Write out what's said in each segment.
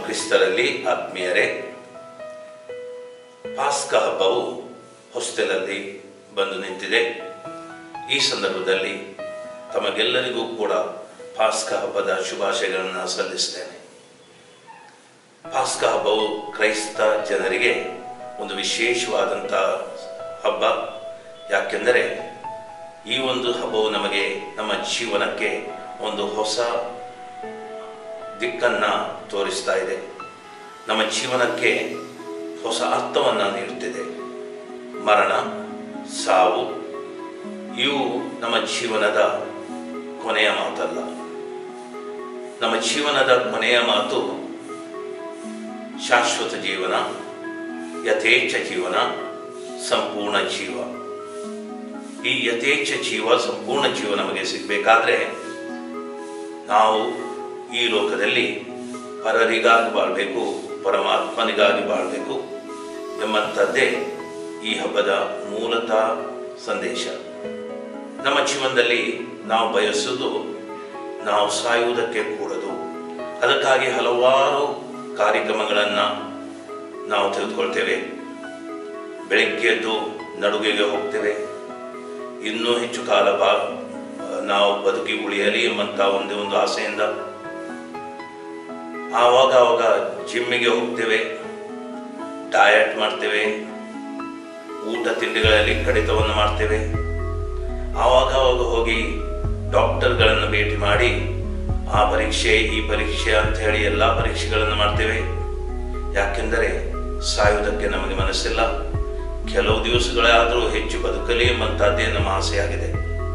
ಕ್ರಿಸ್ತರಲ್ಲಿ ಆತ್ಮೀಯರೇ ಪಾಸ್ಕ ಹಬ್ಬವು ಹೊಸ್ತೆಲಲ್ಲಿ ಬಂದು ನಿಂತಿದೆ ಈ ಸಂದರ್ಭದಲ್ಲಿ ತಮಗೆಲ್ಲರಿಗೂ ಕೂಡ ಪಾಸ್ಕ ಹಬ್ಬದ ಶುಭಾಶಯಗಳನ್ನು ಸಲ್ಲಿಸ್ತೇನೆ ಪಾಸ್ಕ ಹಬ್ಬವು ಕ್ರೈಸ್ತ ಜನರಿಗೆ ಒಂದು ವಿಶೇಷವಾದಂಥ ಹಬ್ಬ ಯಾಕೆಂದರೆ ಈ ಒಂದು ಹಬ್ಬವು ನಮಗೆ ನಮ್ಮ ಜೀವನಕ್ಕೆ ಒಂದು ಹೊಸ ದಿಕ್ಕನ್ನು ತೋರಿಸ್ತಾ ಇದೆ ನಮ್ಮ ಜೀವನಕ್ಕೆ ಹೊಸ ಅರ್ಥವನ್ನು ನೀಡುತ್ತಿದೆ ಮರಣ ಸಾವು ಇವು ನಮ್ಮ ಜೀವನದ ಕೊನೆಯ ಮಾತಲ್ಲ ನಮ್ಮ ಜೀವನದ ಕೊನೆಯ ಮಾತು ಶಾಶ್ವತ ಜೀವನ ಯಥೇಚ್ಛ ಜೀವನ ಸಂಪೂರ್ಣ ಜೀವ ಈ ಯಥೇಚ್ಛ ಜೀವ ಸಂಪೂರ್ಣ ಜೀವ ನಮಗೆ ಸಿಗಬೇಕಾದ್ರೆ ನಾವು ಈ ಲೋಕದಲ್ಲಿ ಪರರಿಗಾಗಿ ಬಾಳಬೇಕು ಪರಮಾತ್ಮನಿಗಾಗಿ ಬಾಳಬೇಕು ಎಂಬಂಥದ್ದೇ ಈ ಹಬ್ಬದ ಮೂಲತಃ ಸಂದೇಶ ನಮ್ಮ ಜೀವನದಲ್ಲಿ ನಾವು ಬಯಸುವುದು ನಾವು ಸಾಯುವುದಕ್ಕೆ ಕೂಡದು ಅದಕ್ಕಾಗಿ ಹಲವಾರು ಕಾರ್ಯಕ್ರಮಗಳನ್ನು ನಾವು ತೆಗೆದುಕೊಳ್ತೇವೆ ಬೆಳಗ್ಗೆ ಎದ್ದು ನಡುಗೆಗೆ ಹೋಗ್ತೇವೆ ಇನ್ನೂ ಹೆಚ್ಚು ಕಾಲ ಬಾ ನಾವು ಬದುಕಿ ಉಳಿಯಲಿ ಎಂಬಂತ ಒಂದೇ ಒಂದು ಆಸೆಯಿಂದ ಆವಾಗ ಆವಾಗ ಜಿಮ್ಮಿಗೆ ಹೋಗ್ತೇವೆ ಡಯಟ್ ಮಾಡ್ತೇವೆ ಊಟ ತಿಂಡಿಗಳಲ್ಲಿ ಕಡಿತವನ್ನು ಮಾಡ್ತೇವೆ ಆವಾಗ ಆವಾಗ ಹೋಗಿ ಡಾಕ್ಟರ್ಗಳನ್ನು ಭೇಟಿ ಮಾಡಿ ಆ ಪರೀಕ್ಷೆ ಈ ಪರೀಕ್ಷೆ ಅಂತ ಹೇಳಿ ಎಲ್ಲ ಪರೀಕ್ಷೆಗಳನ್ನು ಮಾಡ್ತೇವೆ ಯಾಕೆಂದರೆ ಸಾಯುವುದಕ್ಕೆ ನಮಗೆ ಮನಸ್ಸಿಲ್ಲ ಕೆಲವು ದಿವಸಗಳಾದರೂ ಹೆಚ್ಚು ಬದುಕಲಿ ಎಂಬಂತಹದ್ದೇ ನಮ್ಮ ಆಸೆಯಾಗಿದೆ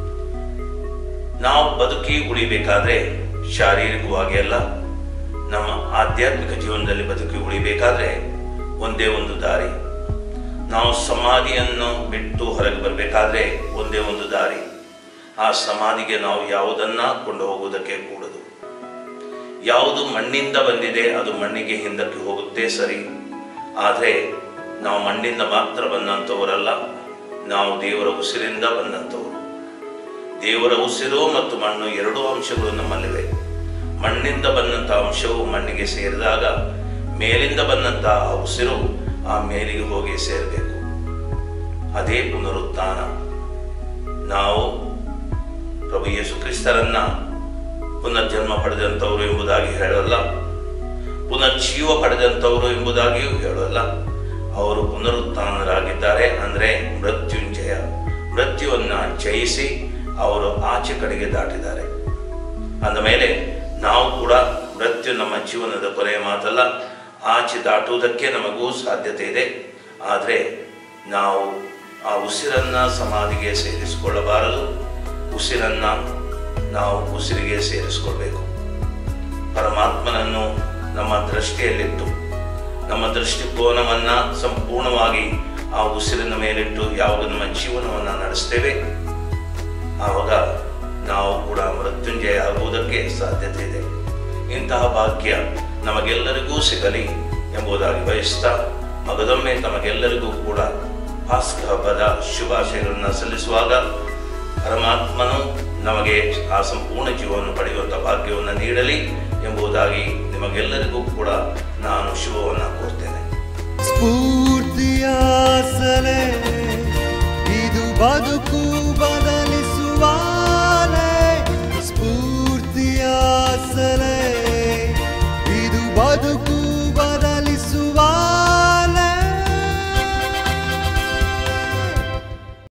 ನಾವು ಬದುಕಿ ಉಳಿಬೇಕಾದ್ರೆ ಶಾರೀರಿಕವಾಗಿ ಅಲ್ಲ ನಮ್ಮ ಆಧ್ಯಾತ್ಮಿಕ ಜೀವನದಲ್ಲಿ ಬದುಕಿ ಉಳಿಬೇಕಾದ್ರೆ ಒಂದೇ ಒಂದು ದಾರಿ ನಾವು ಸಮಾಧಿಯನ್ನು ಬಿಟ್ಟು ಹೊರಗೆ ಬರಬೇಕಾದ್ರೆ ಒಂದೇ ಒಂದು ದಾರಿ ಆ ಸಮಾಧಿಗೆ ನಾವು ಯಾವುದನ್ನ ಕೊಂಡು ಹೋಗುವುದಕ್ಕೆ ಕೂಡದು ಯಾವುದು ಮಣ್ಣಿಂದ ಬಂದಿದೆ ಅದು ಮಣ್ಣಿಗೆ ಹಿಂದಕ್ಕೆ ಹೋಗುತ್ತೆ ಸರಿ ಆದರೆ ನಾವು ಮಣ್ಣಿಂದ ಮಾತ್ರ ಬಂದಂಥವರಲ್ಲ ನಾವು ದೇವರ ಉಸಿರಿಂದ ಬಂದಂಥವರು ದೇವರ ಉಸಿರು ಮತ್ತು ಮಣ್ಣು ಎರಡೂ ಅಂಶಗಳು ನಮ್ಮಲ್ಲಿವೆ ಮಣ್ಣಿಂದ ಬಂದಂಥ ಅಂಶವು ಮಣ್ಣಿಗೆ ಸೇರಿದಾಗ ಮೇಲಿಂದ ಬಂದಂತಹ ಉಸಿರು ಆ ಮೇಲಿಗೆ ಹೋಗಿ ಸೇರಬೇಕು ಅದೇ ಪುನರುತ್ಥಾನ ನಾವು ಪ್ರಭು ಯೇಸು ಕ್ರಿಸ್ತರನ್ನ ಪುನರ್ಜನ್ಮ ಪಡೆದಂಥವರು ಎಂಬುದಾಗಿ ಹೇಳಲ್ಲ ಪುನರ್ಜೀವ ಪಡೆದಂಥವರು ಎಂಬುದಾಗಿಯೂ ಹೇಳಲ್ಲ ಅವರು ಪುನರುತ್ಥಾನರಾಗಿದ್ದಾರೆ ಅಂದರೆ ಮೃತ್ಯುಂಜಯ ಮೃತ್ಯುವನ್ನ ಜಯಿಸಿ ಅವರು ಆಚೆ ಕಡೆಗೆ ದಾಟಿದ್ದಾರೆ ಅಂದ ಮೇಲೆ ನಾವು ಕೂಡ ಮೃತ್ಯು ನಮ್ಮ ಜೀವನದ ಕೊನೆಯ ಮಾತಲ್ಲ ಆಚೆ ದಾಟುವುದಕ್ಕೆ ನಮಗೂ ಸಾಧ್ಯತೆ ಇದೆ ಆದರೆ ನಾವು ಆ ಉಸಿರನ್ನ ಸಮಾಧಿಗೆ ಸೇರಿಸಿಕೊಳ್ಳಬಾರದು ಉಸಿರನ್ನ ನಾವು ಉಸಿರಿಗೆ ಸೇರಿಸಿಕೊಳ್ಬೇಕು ಪರಮಾತ್ಮನನ್ನು ನಮ್ಮ ದೃಷ್ಟಿಯಲ್ಲಿಟ್ಟು ನಮ್ಮ ದೃಷ್ಟಿಕೋನವನ್ನ ಸಂಪೂರ್ಣವಾಗಿ ಆ ಉಸಿರಿನ ಮೇಲಿಟ್ಟು ಯಾವಾಗ ನಮ್ಮ ಜೀವನವನ್ನು ನಡೆಸ್ತೇವೆ ಆವಾಗ ನಾವು ಕೂಡ ಮೃತ್ಯುಂಜಯ ಆಗುವುದಕ್ಕೆ ಸಾಧ್ಯತೆ ಇದೆ ಇಂತಹ ಭಾಗ್ಯ ನಮಗೆಲ್ಲರಿಗೂ ಸಿಗಲಿ ಎಂಬುದಾಗಿ ಬಯಸ್ತಾ ಮಗದೊಮ್ಮೆ ತಮಗೆಲ್ಲರಿಗೂ ಕೂಡ ಪಾಸ್ಕ ಹಬ್ಬದ ಶುಭಾಶಯಗಳನ್ನು ಸಲ್ಲಿಸುವಾಗ ಪರಮಾತ್ಮನು ನಮಗೆ ಆ ಸಂಪೂರ್ಣ ಜೀವವನ್ನು ಪಡೆಯುವಂಥ ಭಾಗ್ಯವನ್ನು ನೀಡಲಿ ಎಂಬುದಾಗಿ ನಿಮಗೆಲ್ಲರಿಗೂ ಕೂಡ ನಾನು ಶುಭವನ್ನು ಕೋರ್ತೇನೆ ಸ್ಫೂರ್ತಿಯ ಸಲೆ ಇದು ಬದುಕು ಬದಲಿಸುವ ಅಲೆ. ಸ್ಫೂರ್ತಿಯ ಸಲೆ